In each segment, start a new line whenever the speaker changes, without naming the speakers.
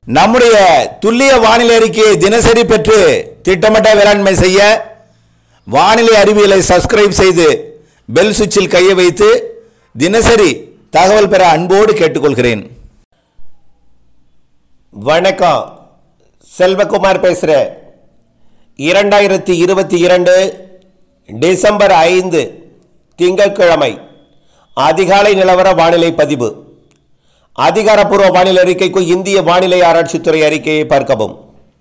நம்முடைய துல்லிய வானிலை அறிக்கையை தினசரி பெற்று திட்டமிட்ட வேளாண்மை செய்ய வானிலை அறிவியலை சப்ஸ்கிரைப் செய்து பெல் சுவிட்சில் கையை வைத்து தினசரி தகவல் பெற அன்போடு கேட்டுக்கொள்கிறேன்
வணக்கம் செல்வகுமார் பேசுகிறேன் இரண்டாயிரத்தி இருபத்தி இரண்டு டிசம்பர் ஐந்து திங்கட்கிழமை அதிகாலை நிலவர வானிலை பதிவு அதிகாரப்பூர்வ வானிலை அறிக்கைக்கு இந்திய வானிலை ஆராய்ச்சித்துறை அறிக்கையை பார்க்கவும்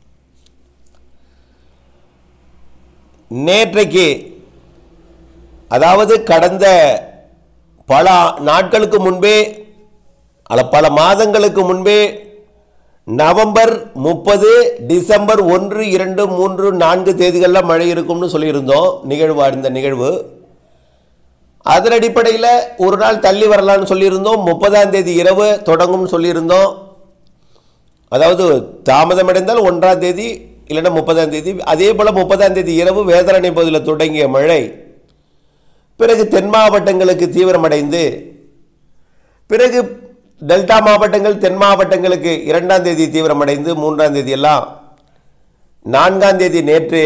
நேற்றைக்கு அதாவது கடந்த பல நாட்களுக்கு முன்பே அல்ல பல மாதங்களுக்கு முன்பே நவம்பர் முப்பது டிசம்பர் ஒன்று இரண்டு மூன்று நான்கு தேதிகளில் மழை இருக்கும்னு சொல்லியிருந்தோம் நிகழ்வு இந்த நிகழ்வு அதன் அடிப்படையில் ஒரு நாள் தள்ளி வரலாம்னு சொல்லியிருந்தோம் முப்பதாம் தேதி இரவு தொடங்கும்னு சொல்லியிருந்தோம் அதாவது தாமதமடைந்தால் ஒன்றாம் தேதி இல்லைன்னா முப்பதாம் தேதி அதே போல் முப்பதாம் தேதி இரவு வேதரணை பகுதியில் தொடங்கிய மழை பிறகு தென் மாவட்டங்களுக்கு தீவிரமடைந்து பிறகு டெல்டா மாவட்டங்கள் தென் மாவட்டங்களுக்கு இரண்டாம் தேதி தீவிரமடைந்து மூன்றாம் தேதி எல்லாம் நான்காம் தேதி நேற்று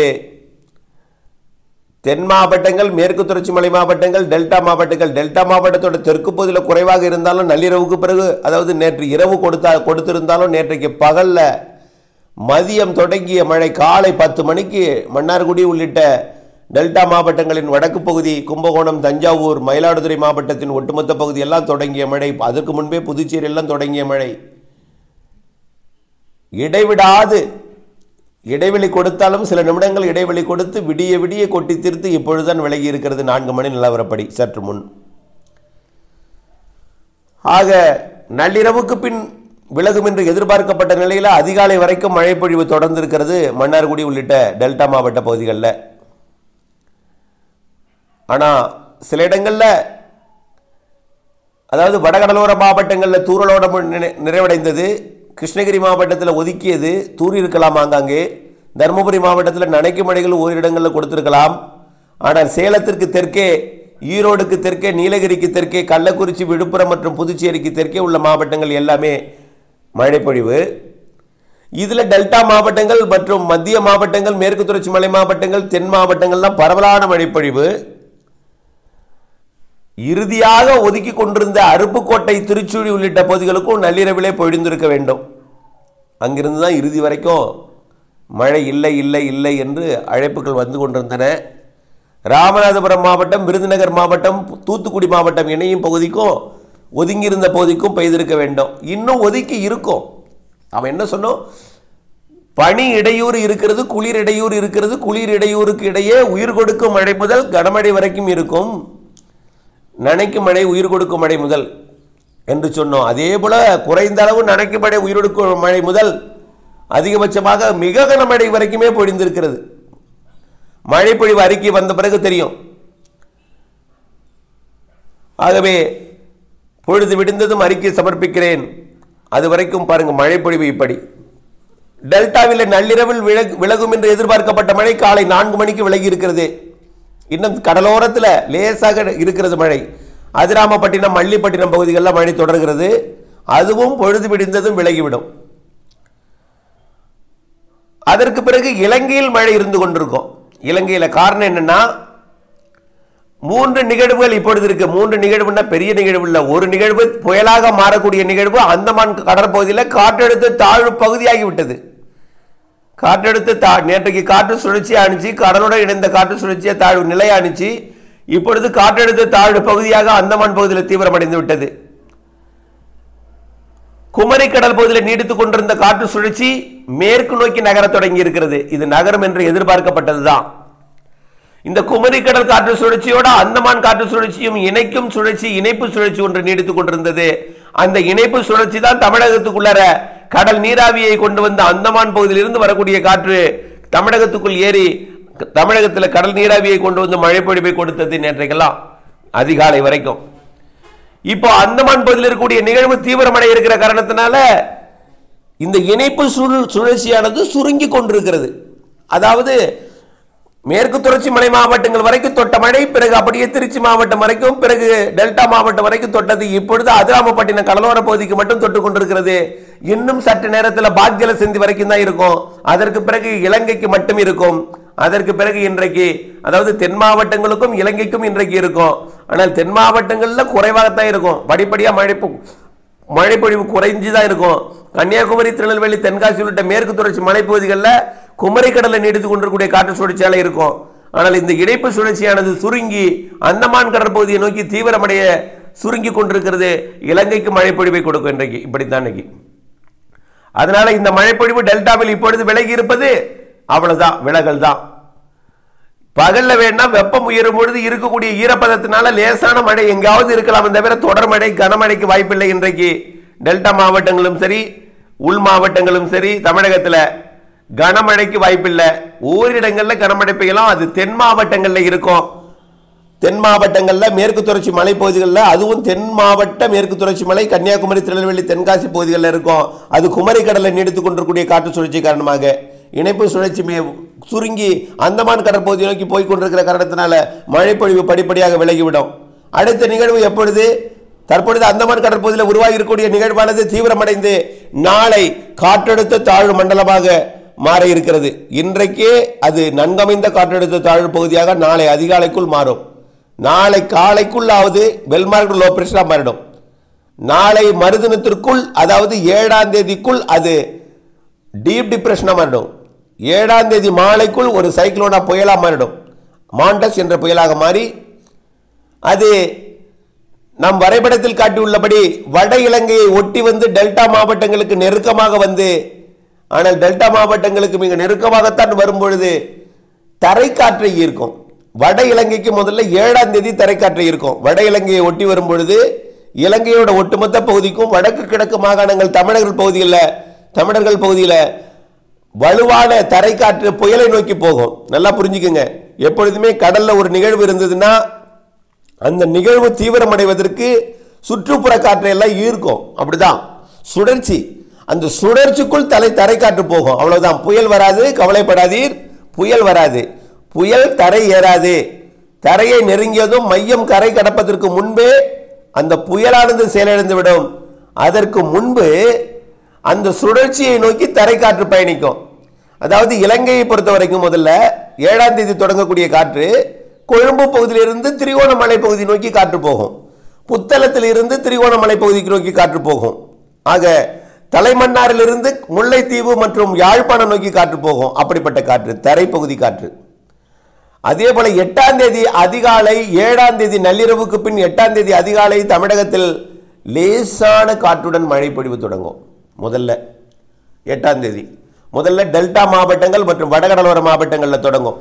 தென் மாவட்டங்கள் மேற்கு தொடர்ச்சி மலை மாவட்டங்கள் டெல்டா மாவட்டங்கள் டெல்டா மாவட்டத்தோட தெற்கு பகுதியில் குறைவாக இருந்தாலும் நள்ளிரவுக்கு பிறகு அதாவது நேற்று இரவு கொடுத்தா கொடுத்திருந்தாலும் நேற்றைக்கு பகலில் மதியம் தொடங்கிய மழை காலை பத்து மணிக்கு மன்னார்குடி உள்ளிட்ட டெல்டா மாவட்டங்களின் வடக்கு பகுதி கும்பகோணம் தஞ்சாவூர் மயிலாடுதுறை மாவட்டத்தின் ஒட்டுமொத்த பகுதி எல்லாம் தொடங்கிய மழை அதற்கு முன்பே புதுச்சேரி எல்லாம் தொடங்கிய மழை இடைவிடாது இடைவெளி கொடுத்தாலும் சில நிமிடங்கள் இடைவெளி கொடுத்து விடிய விடிய கொட்டி தீர்த்து இப்பொழுதுதான் விலகி இருக்கிறது நான்கு மணி நிலவரப்படி சற்று முன் ஆக நள்ளிரவுக்கு பின் விலகும் என்று எதிர்பார்க்கப்பட்ட நிலையில் அதிகாலை வரைக்கும் மழை பொழிவு தொடர்ந்து இருக்கிறது மன்னார்குடி உள்ளிட்ட டெல்டா மாவட்ட பகுதிகளில் ஆனால் சில இடங்களில் அதாவது வடகடலோர மாவட்டங்களில் தூரலோட நிறை- நிறைவடைந்தது கிருஷ்ணகிரி மாவட்டத்தில் ஒதுக்கியது தூரி இருக்கலாம் ஆங்காங்கே தருமபுரி மாவட்டத்தில் நனைக்கும் மழைகள் ஓரிரு இடங்களில் கொடுத்திருக்கலாம் ஆனால் சேலத்திற்கு தெற்கே ஈரோடுக்கு தெற்கே நீலகிரிக்கு தெற்கே கள்ளக்குறிச்சி விழுப்புரம் மற்றும் புதுச்சேரிக்கு தெற்கே உள்ள மாவட்டங்கள் எல்லாமே மழைப்பொழிவு இதில் டெல்டா மாவட்டங்கள் மற்றும் மத்திய மாவட்டங்கள் மேற்கு தொடர்ச்சி மலை மாவட்டங்கள் தென் மாவட்டங்கள்லாம் பரவலான மழைப்பொழிவு இறுதியாக ஒதுக்கி கொண்டிருந்த அருப்புக்கோட்டை திருச்சுழி உள்ளிட்ட பகுதிகளுக்கும் நள்ளிரவிலே பொழிந்திருக்க வேண்டும் அங்கிருந்து தான் இறுதி வரைக்கும் மழை இல்லை இல்லை இல்லை என்று அழைப்புகள் வந்து கொண்டிருந்தன ராமநாதபுரம் மாவட்டம் விருதுநகர் மாவட்டம் தூத்துக்குடி மாவட்டம் இணையும் பகுதிக்கும் ஒதுங்கியிருந்த பகுதிக்கும் பெய்திருக்க வேண்டும் இன்னும் ஒதுக்கி இருக்கும் அவன் என்ன சொன்னோம் பனி இடையூறு இருக்கிறது குளிர் இடையூறு இருக்கிறது குளிர் இடையூறுக்கு இடையே உயிர் கொடுக்கும் மழை முதல் கனமழை வரைக்கும் இருக்கும் நனைக்கும் மழை உயிர் கொடுக்கும் மழை முதல் என்று சொன்னோம் அதே போல குறைந்த அளவு நனைக்கும் மழை உயிர் கொடுக்கும் மழை முதல் அதிகபட்சமாக மிக கனமழை வரைக்குமே பொழிந்திருக்கிறது மழை பொழிவு அறிக்கை வந்த பிறகு தெரியும் ஆகவே பொழுது விடிந்ததும் அறிக்கை சமர்ப்பிக்கிறேன் அது வரைக்கும் பாருங்க மழை பொழிவு இப்படி டெல்டாவில் நள்ளிரவில் விலகு விலகும் என்று எதிர்பார்க்கப்பட்ட மழை காலை நான்கு மணிக்கு விலகி இருக்கிறது இன்னும் கடலோரத்தில் லேசாக இருக்கிறது மழை அதிராமப்பட்டினம் மல்லிப்பட்டினம் பகுதிகளில் மழை தொடர்கிறது அதுவும் பொழுது விடிந்ததும் விலகிவிடும் அதற்கு பிறகு இலங்கையில் மழை இருந்து கொண்டிருக்கும் இலங்கையில் காரணம் என்னன்னா மூன்று நிகழ்வுகள் இப்பொழுது இருக்கு மூன்று நிகழ்வுன்னா பெரிய நிகழ்வு இல்லை ஒரு நிகழ்வு புயலாக மாறக்கூடிய நிகழ்வு அந்தமான் கடற்பகுதியில் காற்றழுத்த தாழ்வு பகுதியாகி விட்டது காற்றழுத்த தா நேற்றைக்கு காற்று சுழற்சி அணிச்சு கடலுடன் இணைந்த காற்று சுழற்சியை தாழ்வு நிலை அணிச்சு இப்பொழுது காற்றழுத்த தாழ்வு பகுதியாக அந்தமான் பகுதியில் தீவிரமடைந்து விட்டது குமரி கடல் பகுதியில் நீடித்துக் கொண்டிருந்த காற்று சுழற்சி மேற்கு நோக்கி நகரத் தொடங்கி இருக்கிறது இது நகரம் என்று எதிர்பார்க்கப்பட்டதுதான் இந்த குமரி கடல் காற்று சுழற்சியோட அந்தமான் காற்று சுழற்சியும் இணைக்கும் சுழற்சி இணைப்பு சுழற்சி ஒன்று நீடித்துக் கொண்டிருந்தது அந்த இணைப்பு சுழற்சி தான் தமிழகத்துக்குள்ளர கடல் நீராவியை கொண்டு வந்த அந்தமான் பகுதியிலிருந்து வரக்கூடிய காற்று தமிழகத்துக்குள் ஏறி தமிழகத்தில் கடல் நீராவியை கொண்டு வந்து மழை பொழிவை கொடுத்தது நேற்றைக்கெல்லாம் அதிகாலை வரைக்கும் இப்போ அந்தமான் பகுதியில் இருக்கக்கூடிய நிகழ்வு தீவிரமடைய இருக்கிற காரணத்தினால இந்த இணைப்பு சுழு சுழற்சியானது சுருங்கி கொண்டிருக்கிறது அதாவது மேற்கு தொடர்ச்சி மலை மாவட்டங்கள் வரைக்கும் தொட்ட மழை பிறகு அப்படியே திருச்சி மாவட்டம் வரைக்கும் பிறகு டெல்டா மாவட்டம் வரைக்கும் தொட்டது இப்பொழுது அதிராமப்பட்டினம் கடலோர பகுதிக்கு மட்டும் தொட்டு கொண்டிருக்கிறது இன்னும் சற்று நேரத்தில் பாக்ஜல சிந்தி வரைக்கும் தான் இருக்கும் அதற்கு பிறகு இலங்கைக்கு மட்டும் இருக்கும் அதற்கு பிறகு இன்றைக்கு அதாவது தென் மாவட்டங்களுக்கும் இலங்கைக்கும் இன்றைக்கு இருக்கும் ஆனால் தென் மாவட்டங்களில் குறைவாகத்தான் இருக்கும் படிப்படியாக மழை பொ- மழைப்பொழிவு குறைஞ்சு தான் இருக்கும் கன்னியாகுமரி திருநெல்வேலி தென்காசி உள்ளிட்ட மேற்கு தொடர்ச்சி மலைப்பகுதிகளில் குமரிக்கடலை நீடித்து கொண்டிருக்கக்கூடிய காற்று சுழற்சியால இருக்கும் ஆனால் இந்த இடைப்பு சுழற்சியானது சுருங்கி அந்தமான் கடற்பகுதியை நோக்கி தீவிரமடைய சுருங்கி கொண்டிருக்கிறது இலங்கைக்கு மழைப்பொழிவை கொடுக்கும் இன்றைக்கு இப்படித்தான் இன்னைக்கு அதனால இந்த மழைப்பொழிவு டெல்டாவில் இப்பொழுது விலகி இருப்பது அவ்வளவுதான் விலகல் தான் பகல்ல வேணா வெப்பம் உயரும் பொழுது இருக்கக்கூடிய ஈரப்பதத்தினால லேசான மழை எங்காவது இருக்கலாம் தவிர தொடர் மழை கனமழைக்கு வாய்ப்பில்லை இன்றைக்கு டெல்டா மாவட்டங்களும் சரி உள் மாவட்டங்களும் சரி தமிழகத்துல கனமழைக்கு வாய்ப்பில்லை ஓரிடங்கள்ல கனமழை பெய்யலாம் அது தென் மாவட்டங்கள்ல இருக்கும் தென் மாவட்டங்கள்ல மேற்கு தொடர்ச்சி மலைப்பகுதிகளில் அதுவும் தென் மாவட்ட மேற்கு தொடர்ச்சி மலை கன்னியாகுமரி திருநெல்வேலி தென்காசி பகுதிகளில் இருக்கும் அது குமரி கடலை நீடித்துக் கொண்டிருக்கக்கூடிய காற்று சுழற்சி காரணமாக இணைப்பு சுழற்சி மே- சுருங்கி அந்தமான் கடற்பகுதியை நோக்கி போய் கொண்டிருக்கிற காரணத்தினால மழைப்பொழிவு படிப்படியாக விலகிவிடும் அடுத்த நிகழ்வு எப்பொழுது தற்பொழுது அந்தமான் கடற்பகுதியில் உருவாகி இருக்கக்கூடிய நிகழ்வானது தீவிரமடைந்து நாளை காற்றழுத்த தாழ்வு மண்டலமாக மாற இருக்கிறது இன்றைக்கே அது நன்கமைந்த காற்றழுத்த தாழ்வு பகுதியாக நாளை அதிகாலைக்குள் மாறும் நாளை காலைக்குள்ளாவது வெல்மார்க் லோ பிரஷராக மாறிடும் நாளை மறுதினத்திற்குள் அதாவது ஏழாம் தேதிக்குள் அது டீப் டிப்ரெஷனாக மாறிடும் ஏழாம் தேதி மாலைக்குள் ஒரு சைக்ளோனா புயலாக மாறிடும் மாண்டஸ் என்ற புயலாக மாறி அது நம் வரைபடத்தில் காட்டியுள்ளபடி வட இலங்கையை ஒட்டி வந்து டெல்டா மாவட்டங்களுக்கு நெருக்கமாக வந்து ஆனால் டெல்டா மாவட்டங்களுக்கு மிக நெருக்கமாகத்தான் வரும்பொழுது தரைக்காற்றை ஈர்க்கும் வட இலங்கைக்கு முதல்ல ஏழாம் தேதி தரைக்காற்றை இருக்கும் வட இலங்கையை ஒட்டி வரும்பொழுது இலங்கையோட ஒட்டுமொத்த பகுதிக்கும் வடக்கு கிழக்கு மாகாணங்கள் தமிழர்கள் பகுதியில் தமிழர்கள் பகுதியில் வலுவான தரைக்காற்று புயலை நோக்கி போகும் நல்லா புரிஞ்சுக்கங்க எப்பொழுதுமே கடல்ல ஒரு நிகழ்வு இருந்ததுன்னா அந்த நிகழ்வு தீவிரமடைவதற்கு சுற்றுப்புற காற்றை எல்லாம் ஈர்க்கும் அப்படிதான் சுழற்சி அந்த சுழற்சிக்குள் தலை தரைக்காற்று போகும் அவ்வளவுதான் புயல் வராது கவலைப்படாதீர் புயல் வராது புயல் தரை ஏறாது தரையை நெருங்கியதும் மையம் கரை கடப்பதற்கு முன்பே அந்த புயலானது செயலிழந்து விடும் அதற்கு முன்பு அந்த சுழற்சியை நோக்கி தரைக்காற்று பயணிக்கும் அதாவது இலங்கையை பொறுத்த வரைக்கும் முதல்ல ஏழாம் தேதி தொடங்கக்கூடிய காற்று கொழும்பு பகுதியிலிருந்து திரிகோணமலை பகுதி நோக்கி காற்று போகும் புத்தளத்தில் இருந்து திரிகோணமலை பகுதிக்கு நோக்கி காற்று போகும் ஆக தலைமன்னாரிலிருந்து முல்லைத்தீவு மற்றும் யாழ்ப்பாணம் நோக்கி காற்று போகும் அப்படிப்பட்ட காற்று தரைப்பகுதி காற்று அதே போல எட்டாம் தேதி அதிகாலை ஏழாம் தேதி நள்ளிரவுக்கு பின் எட்டாம் தேதி அதிகாலை தமிழகத்தில் லேசான காற்றுடன் மழை பொழிவு தொடங்கும் முதல்ல எட்டாம் தேதி முதல்ல டெல்டா மாவட்டங்கள் மற்றும் வடகடலோர மாவட்டங்களில் தொடங்கும்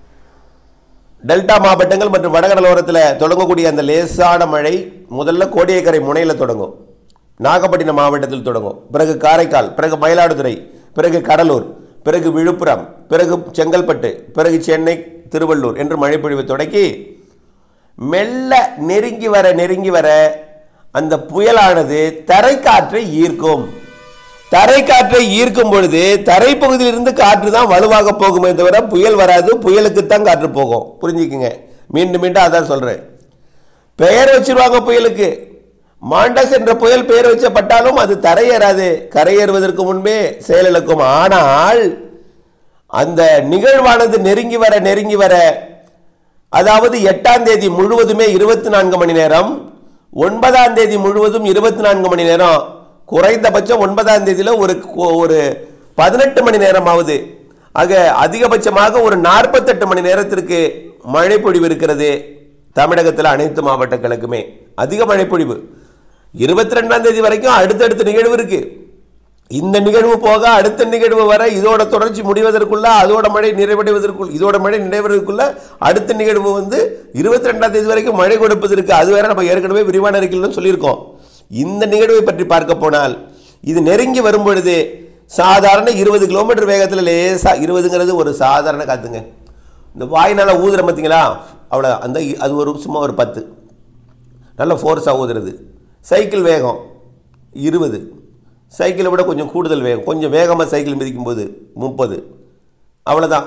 டெல்டா மாவட்டங்கள் மற்றும் வடகடலோரத்தில் தொடங்கக்கூடிய அந்த லேசான மழை முதல்ல கோடியக்கரை முனையில் தொடங்கும் நாகப்பட்டினம் மாவட்டத்தில் தொடங்கும் பிறகு காரைக்கால் பிறகு மயிலாடுதுறை பிறகு கடலூர் பிறகு விழுப்புரம் பிறகு செங்கல்பட்டு பிறகு சென்னை திருவள்ளூர் என்று மழைப்பொழிவு தொடக்கி மெல்ல நெருங்கி வர நெருங்கி வர அந்த புயலானது தரைக்காற்றை ஈர்க்கும் தரைக்காற்றை ஈர்க்கும் பொழுது தரைப்பகுதியிலிருந்து காற்று தான் வலுவாக போகுமே தவிர புயல் வராது புயலுக்கு தான் காற்று போகும் புரிஞ்சுக்குங்க மீண்டும் மீண்டும் அதான் சொல்றேன் பெயர் வச்சிருவாங்க புயலுக்கு மாண்டஸ் என்ற புயல் பெயர் வச்சப்பட்டாலும் அது தரையேறாது கரையேறுவதற்கு முன்பே செயலிழக்கும் ஆனால் அந்த நிகழ்வானது நெருங்கி வர நெருங்கி வர அதாவது எட்டாம் தேதி முழுவதுமே இருபத்தி நான்கு மணி நேரம் ஒன்பதாம் தேதி முழுவதும் இருபத்தி நான்கு மணி நேரம் குறைந்தபட்சம் ஒன்பதாம் தேதியில ஒரு ஒரு பதினெட்டு மணி நேரமாவது ஆக அதிகபட்சமாக ஒரு நாற்பத்தெட்டு மணி நேரத்திற்கு மழை பொழிவு இருக்கிறது தமிழகத்தில் அனைத்து மாவட்டங்களுக்குமே அதிக மழை பொழிவு இருபத்தி ரெண்டாம் தேதி வரைக்கும் அடுத்தடுத்த நிகழ்வு இருக்கு இந்த நிகழ்வு போக அடுத்த நிகழ்வு வர இதோட தொடர்ச்சி முடிவதற்குள்ள அதோட மழை நிறைவடைவதற்குள் இதோட மழை நிறைவதற்குள்ள அடுத்த நிகழ்வு வந்து இருபத்தி ரெண்டாம் தேதி வரைக்கும் மழை கொடுப்பதற்கு அது வேற நம்ம ஏற்கனவே விரிவான அறிக்கையில் சொல்லியிருக்கோம் இந்த நிகழ்வை பற்றி பார்க்க போனால் இது நெருங்கி வரும் பொழுது சாதாரண இருபது கிலோமீட்டர் வேகத்தில் லேசா இருபதுங்கிறது ஒரு சாதாரண காத்துங்க இந்த வாயினால ஊதுற பார்த்தீங்களா அவ்வளோ அந்த இ- அது ஒரு சும்மா ஒரு பத்து நல்ல ஃபோர்ஸாக ஊதுறது சைக்கிள் வேகம் இருபது சைக்கிளை விட கொஞ்சம் கூடுதல் வேகம் கொஞ்சம் வேகமாக சைக்கிள் மிதிக்கும்போது முப்பது அவ்வளோதான்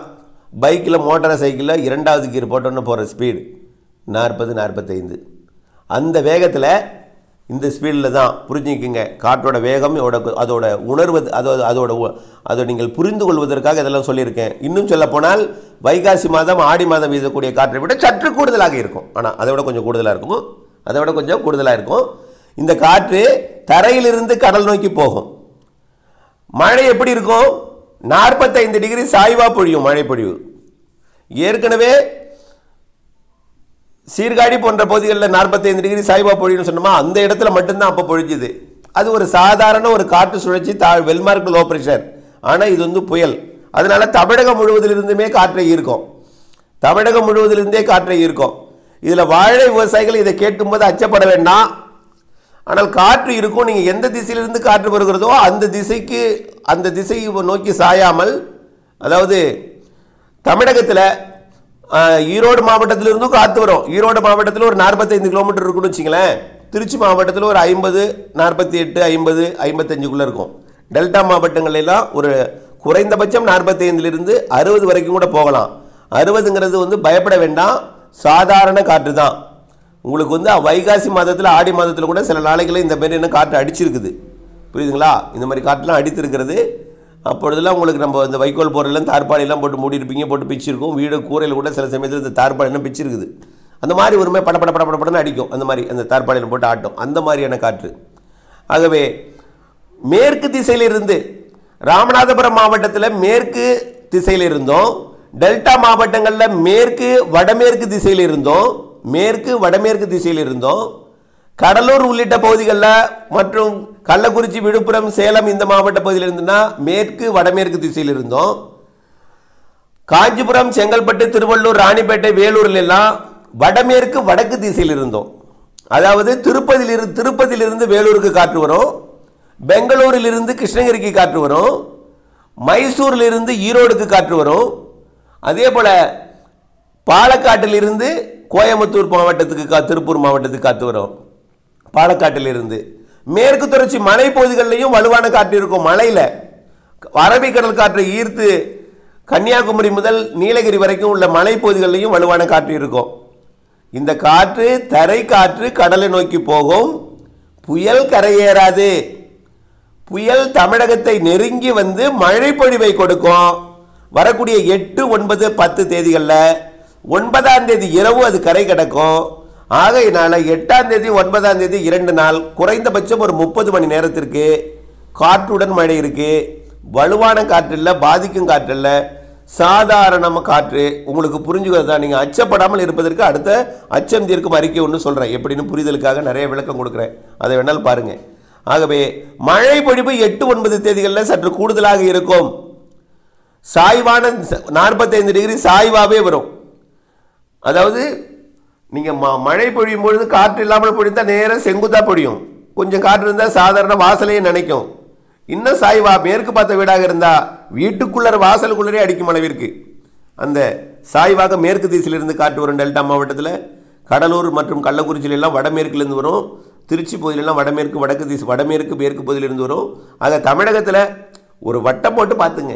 பைக்கில் மோட்டார் சைக்கிளில் இரண்டாவது கீர் போட்டோன்னு போகிற ஸ்பீடு நாற்பது நாற்பத்தைந்து அந்த வேகத்தில் இந்த ஸ்பீடில் தான் புரிஞ்சுக்கிங்க காற்றோட வேகம் இதோட அதோட உணர்வது அதோட அதோட உ- அதை நீங்கள் புரிந்து கொள்வதற்காக இதெல்லாம் சொல்லியிருக்கேன் இன்னும் சொல்லப்போனால் வைகாசி மாதம் ஆடி மாதம் வீசக்கூடிய காற்றை விட சற்று கூடுதலாக இருக்கும் ஆனால் அதை விட கொஞ்சம் கூடுதலாக இருக்கும் அதை விட கொஞ்சம் கூடுதலாக இருக்கும் இந்த காற்று தரையிலிருந்து கடல் நோக்கி போகும் மழை எப்படி இருக்கும் நாற்பத்தைந்து டிகிரி சாய்வா பொழியும் மழை பொழிவு ஏற்கனவே சீர்காழி போன்ற பகுதிகளில் 45 டிகிரி சாய்வா பொழியும்னு சொன்னோமா அந்த இடத்துல மட்டும்தான் அப்போ பொழிஞ்சுது அது ஒரு சாதாரண ஒரு காற்று சுழற்சி தா வெல்மார்க் லோ ப்ரெஷர் ஆனால் இது வந்து புயல் அதனால தமிழகம் முழுவதிலிருந்துமே காற்றை ஈர்க்கும் தமிழகம் முழுவதிலிருந்தே காற்றை ஈர்க்கும் இதில் வாழை விவசாயிகள் இதை கேட்கும்போது அச்சப்பட வேண்டாம் ஆனால் காற்று இருக்கும் நீங்கள் எந்த திசையிலிருந்து காற்று வருகிறதோ அந்த திசைக்கு அந்த திசையை நோக்கி சாயாமல் அதாவது தமிழகத்தில் ஈரோடு மாவட்டத்திலிருந்தும் காற்று வரும் ஈரோடு மாவட்டத்தில் ஒரு நாற்பத்தைந்து கிலோமீட்டர் இருக்குன்னு வச்சுங்களேன் திருச்சி மாவட்டத்தில் ஒரு ஐம்பது நாற்பத்தி எட்டு ஐம்பது ஐம்பத்தஞ்சுக்குள்ளே இருக்கும் டெல்டா மாவட்டங்கள் எல்லாம் ஒரு குறைந்தபட்சம் நாற்பத்தைந்துலேருந்து அறுபது வரைக்கும் கூட போகலாம் அறுபதுங்கிறது வந்து பயப்பட வேண்டாம் சாதாரண காற்று தான் உங்களுக்கு வந்து வைகாசி மாதத்தில் ஆடி மாதத்தில் கூட சில நாளைகளில் இந்த மாதிரி என்ன காற்று அடிச்சிருக்குது புரியுதுங்களா இந்த மாதிரி காற்றுலாம் அடித்திருக்கிறது அப்பொழுதெல்லாம் உங்களுக்கு நம்ம இந்த வைக்கோல் போரெல்லாம் தார்பாலையெல்லாம் போட்டு மூடி இருப்பீங்க போட்டு பிச்சிருக்கும் வீடு கூரையில் கூட சில சமயத்தில் இந்த தார்பாலையெல்லாம் பிச்சிருக்குது அந்த மாதிரி ஒருமே பட பட பட பட படன்னு அடிக்கும் அந்த மாதிரி அந்த தார்பாலையில் போட்டு ஆட்டும் அந்த மாதிரியான காற்று ஆகவே மேற்கு திசையிலிருந்து ராமநாதபுரம் மாவட்டத்தில் மேற்கு திசையில் இருந்தோம் டெல்டா மாவட்டங்களில் மேற்கு வடமேற்கு திசையில் இருந்தோம் மேற்கு வடமேற்கு திசையில் இருந்தோம் கடலூர் உள்ளிட்ட பகுதிகளில் மற்றும் கள்ளக்குறிச்சி விழுப்புரம் சேலம் இந்த மாவட்ட பகுதியில் இருந்துன்னா மேற்கு வடமேற்கு திசையில் இருந்தோம் காஞ்சிபுரம் செங்கல்பட்டு திருவள்ளூர் ராணிப்பேட்டை வேலூர்ல எல்லாம் வடமேற்கு வடக்கு திசையில் இருந்தோம் அதாவது திருப்பதியிலிருந்து திருப்பதியிலிருந்து வேலூருக்கு காற்று வரும் பெங்களூரிலிருந்து கிருஷ்ணகிரிக்கு காற்று வரும் மைசூரிலிருந்து ஈரோடுக்கு காற்று வரும் அதே போல் பாலக்காட்டிலிருந்து கோயம்புத்தூர் மாவட்டத்துக்கு கா திருப்பூர் மாவட்டத்துக்கு காற்று வரும் பாலக்காட்டிலிருந்து மேற்கு தொடர்ச்சி மலைப்பகுதிகளிலையும் வலுவான காற்று இருக்கும் மலையில் அரபிக்கடல் காற்றை ஈர்த்து கன்னியாகுமரி முதல் நீலகிரி வரைக்கும் உள்ள மலைப்பகுதிகளிலையும் வலுவான காற்று இருக்கும் இந்த காற்று தரை காற்று கடலை நோக்கி போகும் புயல் கரையேறாது புயல் தமிழகத்தை நெருங்கி வந்து மழை பொழிவை கொடுக்கும் வரக்கூடிய எட்டு ஒன்பது பத்து தேதிகளில் ஒன்பதாம் தேதி இரவு அது கரை கிடக்கும் ஆகையினால எட்டாம் தேதி ஒன்பதாம் தேதி இரண்டு நாள் குறைந்தபட்சம் ஒரு முப்பது மணி நேரத்திற்கு காற்றுடன் மழை இருக்கு வலுவான காற்று இல்லை பாதிக்கும் காற்று இல்லை சாதாரணமாக காற்று உங்களுக்கு புரிஞ்சுக்கிறது தான் நீங்கள் அச்சப்படாமல் இருப்பதற்கு அடுத்த அச்சம் தீர்க்கும் அறிக்கை ஒன்று சொல்கிறேன் எப்படின்னு புரிதலுக்காக நிறைய விளக்கம் கொடுக்குறேன் அதை வேணாலும் பாருங்கள் ஆகவே மழை பொழிவு எட்டு ஒன்பது தேதிகளில் சற்று கூடுதலாக இருக்கும் சாய்வான நாற்பத்தைந்து டிகிரி சாய்வாகவே வரும் அதாவது நீங்கள் ம மழை பொழியும் பொழுது காற்று இல்லாமல் பொழிந்தா நேராக செங்குத்தாக பொழியும் கொஞ்சம் காற்று இருந்தால் சாதாரண வாசலையே நினைக்கும் இன்னும் சாய்வா மேற்கு பார்த்த வீடாக இருந்தால் வீட்டுக்குள்ளர வாசலுக்குள்ளரே அடிக்கும் அளவிற்கு அந்த சாய்வாக மேற்கு திசையிலிருந்து காற்று வரும் டெல்டா மாவட்டத்தில் கடலூர் மற்றும் கள்ளக்குறிச்சியில எல்லாம் வடமேற்குலேருந்து வரும் திருச்சி பகுதியிலெல்லாம் வடமேற்கு வடக்கு திசை வடமேற்கு மேற்கு பகுதியிலிருந்து வரும் ஆக தமிழகத்தில் ஒரு வட்டம் போட்டு பார்த்துங்க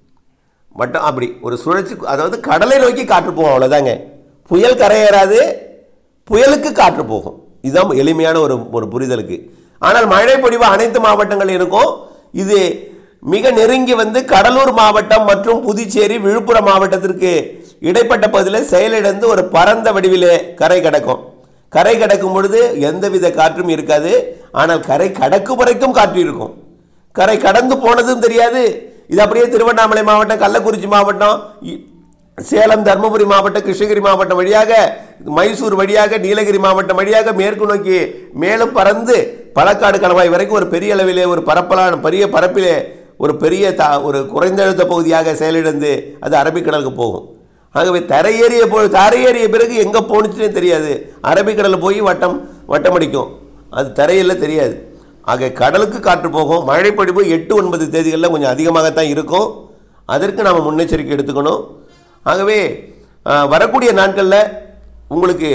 வட்டம் அப்படி ஒரு சுழற்சி அதாவது கடலை நோக்கி காற்று போகும் அவ்வளோதாங்க புயல் கரையேறாது புயலுக்கு காற்று போகும் இதுதான் எளிமையான ஒரு ஒரு புரிதலுக்கு ஆனால் மழை பொழிவு அனைத்து மாவட்டங்கள் இருக்கும் இது மிக நெருங்கி வந்து கடலூர் மாவட்டம் மற்றும் புதுச்சேரி விழுப்புரம் மாவட்டத்திற்கு இடைப்பட்ட பகுதியில் செயலிழந்து ஒரு பரந்த வடிவிலே கரை கிடக்கும் கரை கடக்கும் பொழுது எந்தவித காற்றும் இருக்காது ஆனால் கரை கடக்கும் வரைக்கும் காற்று இருக்கும் கரை கடந்து போனதும் தெரியாது இது அப்படியே திருவண்ணாமலை மாவட்டம் கள்ளக்குறிச்சி மாவட்டம் இ- சேலம் தர்மபுரி மாவட்டம் கிருஷ்ணகிரி மாவட்டம் வழியாக மைசூர் வழியாக நீலகிரி மாவட்டம் வழியாக மேற்கு நோக்கி மேலும் பறந்து பழக்காடு கணவாய் வரைக்கும் ஒரு பெரிய அளவிலே ஒரு பரப்பலான பெரிய பரப்பிலே ஒரு பெரிய த ஒரு குறைந்த அழுத்த பகுதியாக செயலிழந்து அது அரபிக்கடலுக்கு போகும் ஆகவே தரையேறிய போ தரையேறிய பிறகு எங்கே போணுச்சுன்னே தெரியாது அரபிக்கடலில் போய் வட்டம் வட்டம் அடிக்கும் அது தரையில் தெரியாது ஆக கடலுக்கு காற்று போகும் மழைப்பொழிவு எட்டு ஒன்பது தேதிகளில் கொஞ்சம் அதிகமாகத்தான் இருக்கும் அதற்கு நாம் முன்னெச்சரிக்கை எடுத்துக்கணும் ஆகவே ஆஹ், வரக்கூடிய நாட்களில் உங்களுக்கு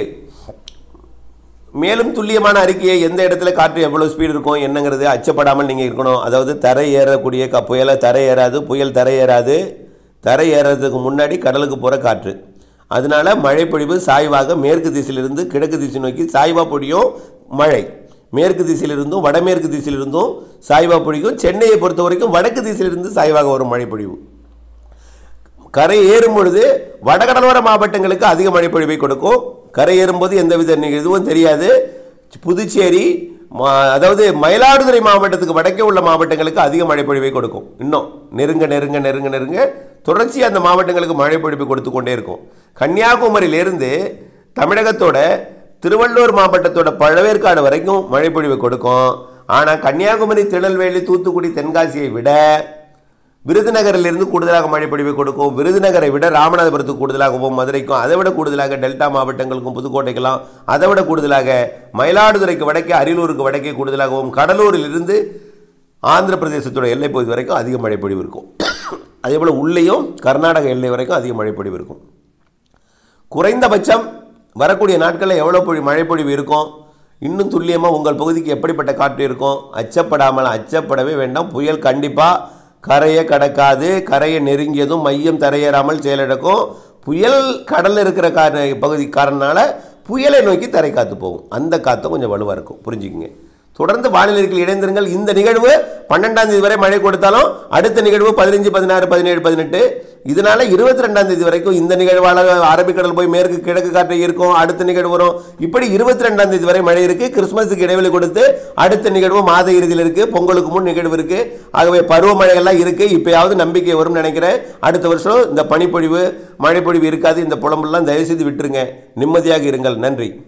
மேலும் துல்லியமான அறிக்கையை எந்த இடத்துல காற்று எவ்வளோ ஸ்பீடு இருக்கும் என்னங்கிறது அச்சப்படாமல் நீங்கள் இருக்கணும் அதாவது தரை ஏறக்கூடிய க புயலை தரை ஏறாது புயல் தரை ஏறாது தரை ஏறதுக்கு முன்னாடி கடலுக்கு போகிற காற்று அதனால மழைப்பொழிவு சாய்வாக மேற்கு திசையிலிருந்து கிழக்கு திசை நோக்கி சாய்வா பொழியும் மழை மேற்கு திசையிலிருந்தும் வடமேற்கு திசையிலிருந்தும் சாய்வா பொழியும் சென்னையை பொறுத்த வரைக்கும் வடக்கு திசையிலிருந்து சாய்வாக வரும் மழைப்பொழிவு கரை ஏறும் பொழுது வடகடலோர மாவட்டங்களுக்கு அதிக மழைப்பொழிவை கொடுக்கும் கரை ஏறும்போது எந்தவித நி- இதுவும் தெரியாது புதுச்சேரி மா- அதாவது மயிலாடுதுறை மாவட்டத்துக்கு வடக்கே உள்ள மாவட்டங்களுக்கு அதிக மழைப்பொழிவை கொடுக்கும் இன்னும் நெருங்க நெருங்க நெருங்க நெருங்க தொடர்ச்சி அந்த மாவட்டங்களுக்கு மழைப்பொழிவு கொடுத்து கொண்டே இருக்கும் கன்னியாகுமரியிலிருந்து தமிழகத்தோட திருவள்ளூர் மாவட்டத்தோட பழவேற்காடு வரைக்கும் மழைப்பொழிவை கொடுக்கும் ஆனால் கன்னியாகுமரி திருநெல்வேலி தூத்துக்குடி தென்காசியை விட விருதுநகரிலிருந்து கூடுதலாக மழைப்பொழிவை கொடுக்கும் விருதுநகரை விட ராமநாதபுரத்துக்கு கூடுதலாகவும் மதுரைக்கும் அதை விட கூடுதலாக டெல்டா மாவட்டங்களுக்கும் புதுக்கோட்டைக்கெல்லாம் அதை விட கூடுதலாக மயிலாடுதுறைக்கு வடக்கே அரியலூருக்கு வடக்கே கூடுதலாகவும் கடலூரிலிருந்து ஆந்திர பிரதேசத்தோட எல்லை பகுதி வரைக்கும் அதிக மழைப்பொழிவு இருக்கும் அதே போல் உள்ளேயும் கர்நாடக எல்லை வரைக்கும் அதிக மழைப்பொழிவு இருக்கும் குறைந்தபட்சம் வரக்கூடிய நாட்களில் எவ்வளோ பொழி மழைப்பொழிவு இருக்கும் இன்னும் துல்லியமாக உங்கள் பகுதிக்கு எப்படிப்பட்ட காற்று இருக்கும் அச்சப்படாமல் அச்சப்படவே வேண்டாம் புயல் கண்டிப்பாக கரையை கடக்காது கரையை நெருங்கியதும் மையம் தரையேறாமல் செயலிழக்கும் புயல் கடலில் இருக்கிற கார பகுதி காரணனால புயலை நோக்கி தரை காத்து போகும் அந்த காற்று கொஞ்சம் வலுவாக இருக்கும் புரிஞ்சுக்கிங்க தொடர்ந்து வானிலை இருக்கையில் இணைந்திருங்கள் இந்த நிகழ்வு பன்னெண்டாம் தேதி வரை மழை கொடுத்தாலும் அடுத்த நிகழ்வு பதினஞ்சு பதினாறு பதினேழு பதினெட்டு இதனால இருபத்தி ரெண்டாம் தேதி வரைக்கும் இந்த நிகழ்வால அரபிக்கடல் போய் மேற்கு கிழக்கு காற்று இருக்கும் அடுத்த நிகழ்வு வரும் இப்படி இருபத்தி ரெண்டாம் தேதி வரை மழை இருக்கு கிறிஸ்மஸுக்கு இடைவெளி கொடுத்து அடுத்த நிகழ்வு மாத இறுதியில் இருக்கு பொங்கலுக்கு முன் நிகழ்வு இருக்கு ஆகவே பருவமழைகள்லாம் இருக்கு இப்பயாவது நம்பிக்கை வரும்னு நினைக்கிறேன் அடுத்த வருஷம் இந்த பனிப்பொழிவு மழைப்பொழிவு இருக்காது இந்த புலம்பெல்லாம் தயவு செய்து விட்டுருங்க நிம்மதியாக இருங்கள் நன்றி